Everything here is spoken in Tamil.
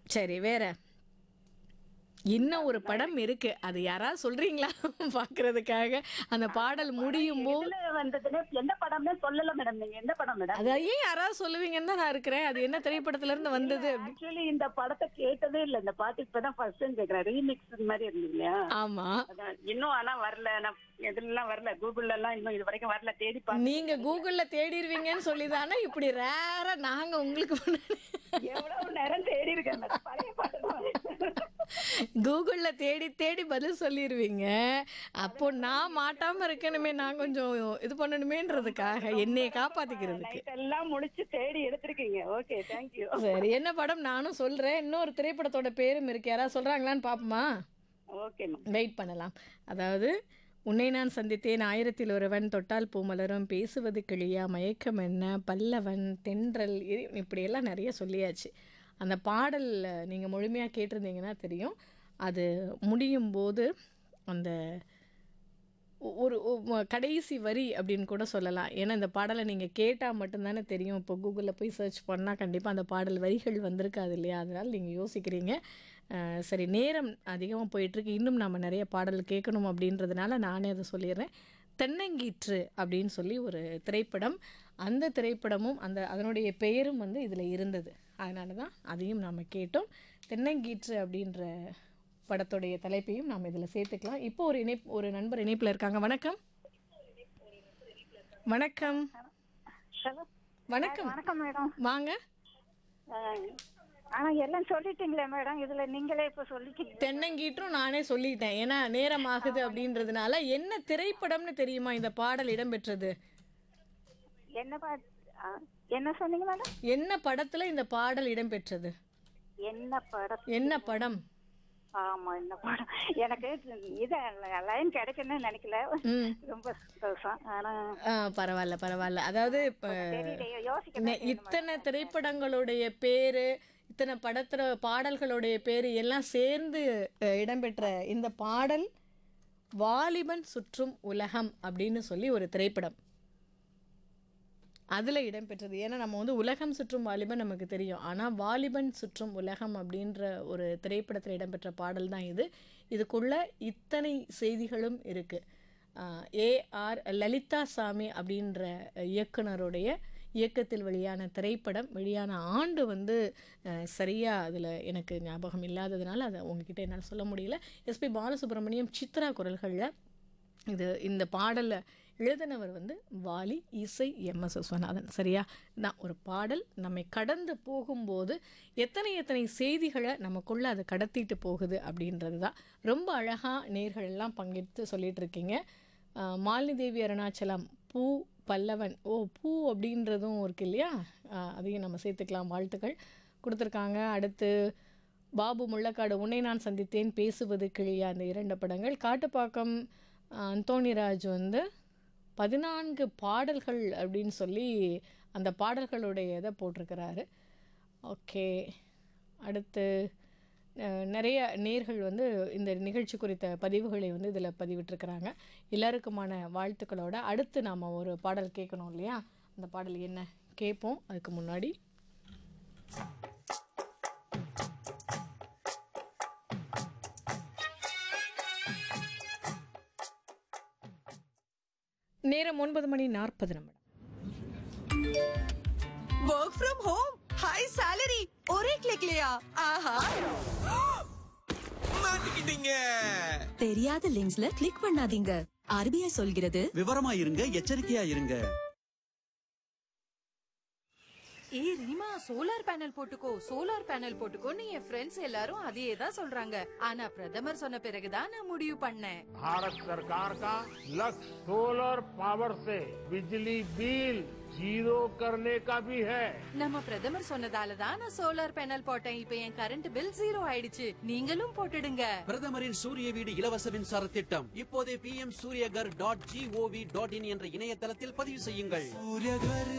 சரி வேற இன்னும் ஒரு படம் இருக்கு அது யாராவது சொல்றீங்களா பார்க்கறதுக்காக அந்த பாடல் முடியும் போது இதுல வந்ததுன்னு எந்த படம்னு சொல்லல மேடம் நீங்க எந்த படம் மேடம் அது ஏன் யாராவது சொல்லுவீங்கன்னு தான் நான் இருக்கிறேன் அது என்ன திரைப்படத்துல இருந்து வந்தது அப்படி ஆக்சுவலி இந்த படத்தை கேட்டதே இல்ல இந்த பாட்டு இப்பதான் ஃபர்ஸ்ட் டைம் கேக்குறேன் ரீமிக்ஸ் மாதிரி இருந்தது இல்லையா ஆமா அதான் இன்னும் ஆனா வரல நான் எதுலாம் வரல கூகுள்ல எல்லாம் இன்னும் இது வரைக்கும் வரல தேடி பார்த்து நீங்க கூகுள்ல தேடிடுவீங்கன்னு சொல்லி தானே இப்படி ரேரா நாங்க உங்களுக்கு முன்னாடி எவ்வளவு நேரம் தேடி இருக்கேன் madam. பழைய பாட்டு தான். கூகுள்ல தேடி தேடி பதில் சொல்லிடுவீங்க அப்போ நான் மாட்டாம இருக்கணுமே நான் கொஞ்சம் இது பண்ணணுமேன்றதுக்காக என்னைய காப்பாத்திக்கிறதுக்கு நைட் எல்லாம் முடிச்சு தேடி எடுத்திருக்கீங்க ஓகே தேங்க்யூ சரி என்ன படம் நானும் சொல்றேன் இன்னொரு திரைப்படத்தோட பேரும் இருக்கு யாராவது சொல்றாங்களான்னு பாப்போமா ஓகே மேம் வெயிட் பண்ணலாம் அதாவது உன்னை நான் சந்தித்தேன் ஆயிரத்தில் ஒருவன் தொட்டால் பூமலரும் பேசுவது கிளியா மயக்கம் என்ன பல்லவன் தென்றல் இ- இப்படியெல்லாம் நிறைய சொல்லியாச்சு அந்த பாடல் நீங்கள் முழுமையாக கேட்டிருந்தீங்கன்னா தெரியும் அது முடியும் போது அந்த ஒ- ஒரு ஒ- கடைசி வரி அப்படின்னு கூட சொல்லலாம் ஏன்னா இந்த பாடலை நீங்கள் கேட்டால் மட்டும்தானே தெரியும் இப்போ கூகுளில் போய் சர்ச் பண்ணால் கண்டிப்பாக அந்த பாடல் வரிகள் வந்திருக்காது இல்லையா அதனால் நீங்கள் யோசிக்கிறீங்க அஹ், சரி நேரம் அதிகமாக போயிட்டுருக்கு இன்னும் நம்ம நிறைய பாடல் கேட்கணும் அப்படின்றதுனால நானே அதை சொல்லிடுறேன் தென்னங்கீற்று அப்படின்னு சொல்லி ஒரு திரைப்படம் அந்த திரைப்படமும் அந்த அதனுடைய பெயரும் வந்து இதில் இருந்தது அதனால தான் அதையும் நாம் கேட்டோம் தென்னங்கீற்று அப்படின்ற படத்துடைய தலைப்பையும் நாம் இதில் சேர்த்துக்கலாம் இப்போ ஒரு இணைப் ஒரு நண்பர் இணைப்பில் இருக்காங்க வணக்கம் வணக்கம் ஹலோ வணக்கம் வணக்கம் மேடம் வாங்க ஆனா எல்லாம் சொல்லிட்டீங்களே மேடம் இதுல நீங்களே இப்ப சொல்லிட்டீங்க தென்னங்கீற்றும் நானே சொல்லிட்டேன் ஏன்னா நேரம் ஆகுது அப்படின்றதுனால என்ன திரைப்படம்னு தெரியுமா இந்த பாடல் இடம்பெற்றது என்ன பா- ஆ, என்ன சொன்னீங்க மேடம் என்ன படத்துல இந்த பாடல் இடம்பெற்றது என்ன படம் என்ன படம் ஆமா என்ன படம் எனக்கு இது லைன் கிடைக்குன்னு நினைக்கல ம் ரொம்ப சந்தோஷம் ஆனா ஆ, பரவாயில்ல பரவாயில்ல அதாவது இப்போ தெரியலையே யோசிக்க நெ- இத்தனை திரைப்படங்களுடைய பேரு இத்தனை படத்துல பாடல்களுடைய பேரு எல்லாம் சேர்ந்து அஹ், இடம்பெற்ற இந்த பாடல் வாலிபன் சுற்றும் உலகம் அப்படின்னு சொல்லி ஒரு திரைப்படம் அதில் இடம்பெற்றது ஏன்னா நம்ம வந்து உலகம் சுற்றும் வாலிபன் நமக்கு தெரியும் ஆனால் வாலிபன் சுற்றும் உலகம் அப்படின்ற ஒரு திரைப்படத்தில் இடம்பெற்ற பாடல் தான் இது இதுக்குள்ள இத்தனை செய்திகளும் இருக்குது ஏஆர் லலிதா சாமி அப்படின்ற இயக்குனருடைய இயக்கத்தில் வெளியான திரைப்படம் வெளியான ஆண்டு வந்து அஹ், சரியா அதில் எனக்கு ஞாபகம் இல்லாததுனால அதை உங்ககிட்ட என்னால் சொல்ல முடியல எஸ்பி பாலசுப்ரமணியம் சித்ரா குரல்களில் இது இந்த பாடலை எழுதினவர் வந்து வாலி இசை எம் எஸ் விஸ்வநாதன் சரியா தான் ஒரு பாடல் நம்மை கடந்து போகும்போது எத்தனை எத்தனை செய்திகளை நமக்குள்ள அது கடத்திட்டு போகுது அப்படின்றது தான் ரொம்ப அழகாக நேர்கள் எல்லாம் பங்கெடுத்து சொல்லிட்டு இருக்கீங்க ஆஹ் மாலினி தேவி அருணாச்சலம் பூ பல்லவன் ஓ பூ அப்படின்றதும் இருக்கு இல்லையா ஆஹ் அதையும் நம்ம சேர்த்துக்கலாம் வாழ்த்துக்கள் கொடுத்துருக்காங்க அடுத்து பாபு முள்ளக்காடு உன்னை நான் சந்தித்தேன் பேசுவது கிளியா அந்த இரண்டு படங்கள் காட்டுப்பாக்கம் ஆஹ் அந்தோணிராஜ் வந்து பதினான்கு பாடல்கள் அப்படின்னு சொல்லி அந்த பாடல்களுடைய இதை போட்டிருக்கிறாரு ஓகே அடுத்து அஹ், நிறைய நேர்கள் வந்து இந்த நிகழ்ச்சி குறித்த பதிவுகளை வந்து இதில் பதிவிட்டிருக்கிறாங்க எல்லாருக்குமான வாழ்த்துக்களோட அடுத்து நாம் ஒரு பாடல் கேட்கணும் இல்லையா அந்த பாடல் என்ன கேட்போம் அதுக்கு முன்னாடி நேரம் ஒன்பது மணி நாற்பது நிமிடம் work from home high salary और एक क्लिक लिया ஆஹா மாட்டிக்கிட்டீங்க தெரியாத லிங்க்ஸ்ல கிளிக் பண்ணாதீங்க ஆர்பிஐ சொல்கிறது விவரமா இருங்க எச்சரிக்கையா இருங்க ஏய் ரீமா சோலார் பேனல் போட்டுக்கோ சோலார் பேனல் போட்டுக்கோன்னு என் ஃப்ரெண்ட்ஸ் எல்லாரும் அதையே தான் சொல்றாங்க ஆனா பிரதமர் சொன்ன பிறகுதான் நான் முடிவு பண்ணேன் भारत सरकार का लक्ष्य सोलर पावर से बिजली बिल जीरो करने का भी है நம்ம பிரதமர் சொன்னதால தான் நான் சோலார் பேனல் போட்டேன் இப்ப என் கரண்ட் பில் ஜீரோ ஆயிடுச்சு நீங்களும் போட்டுடுங்க பிரதமரின் சூரிய வீடு இலவச மின்சார திட்டம் இப்போதே P M Suryaghar dot gov dot in என்ற இணையதளத்தில் பதிவு செய்யுங்கள்